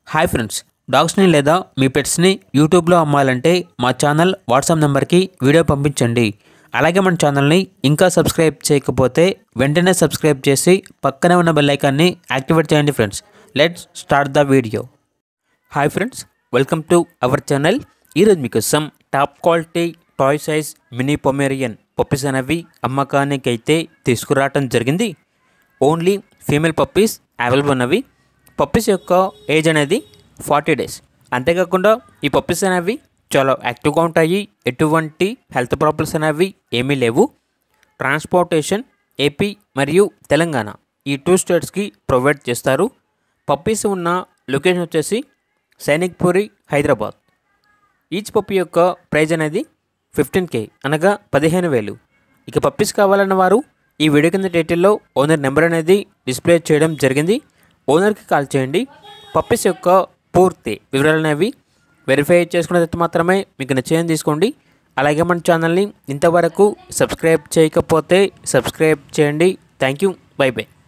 hi friends డాగ్స్ని లేదా మీ పెట్స్ని యూట్యూబ్లో అమ్మాలంటే మా ఛానల్ వాట్సాప్ నెంబర్కి వీడియో పంపించండి అలాగే మన ఛానల్ని ఇంకా సబ్స్క్రైబ్ చేయకపోతే వెంటనే సబ్స్క్రైబ్ చేసి పక్కనే ఉన్న బెల్ ఐకాన్ని యాక్టివేట్ చేయండి friends let's start the video hi friends welcome to our channel ఈరోజు మీకోసం top quality toy size mini Pomeranian puppies అనేవి అమ్మకానికి అయితే తీసుకురావటం జరిగింది ఓన్లీ ఫీమేల్ పప్పీస్ అవైలబుల్ ఉన్నవి పప్పీస్ యొక్క ఏజ్ అనేది ఫార్టీ డేస్ అంతేకాకుండా ఈ పప్పీస్ అనేవి చాలా యాక్టివ్గా ఉంటాయి ఎటువంటి హెల్త్ ప్రాబ్లమ్స్ అనేవి ఏమీ లేవు ట్రాన్స్పోర్టేషన్ ఏపీ మరియు తెలంగాణ ఈ టూ స్టేట్స్కి ప్రొవైడ్ చేస్తారు పప్పీస్ ఉన్న లొకేషన్ వచ్చేసి సైనిక్పురి హైదరాబాద్ ఈచ్ పప్పి యొక్క ప్రైజ్ అనేది ఫిఫ్టీన్ కే అనగా పదిహేను వేలు ఇక పప్పీస్ కావాలన్న వారు ఈ వీడియో కింద టైటిల్లో ఓనర్ నెంబర్ అనేది డిస్ప్లే చేయడం జరిగింది ఓనర్కి కాల్ చేయండి పప్పీస్ యొక్క పూర్తి వివరాలు అనేవి వెరిఫై చేసుకున్న తర్వాత మాత్రమే మీకు నచ్చేయని తీసుకోండి అలాగే మన ఛానల్ని ఇంతవరకు సబ్స్క్రైబ్ చేయకపోతే సబ్స్క్రైబ్ చేయండి థ్యాంక్ యూ బై బై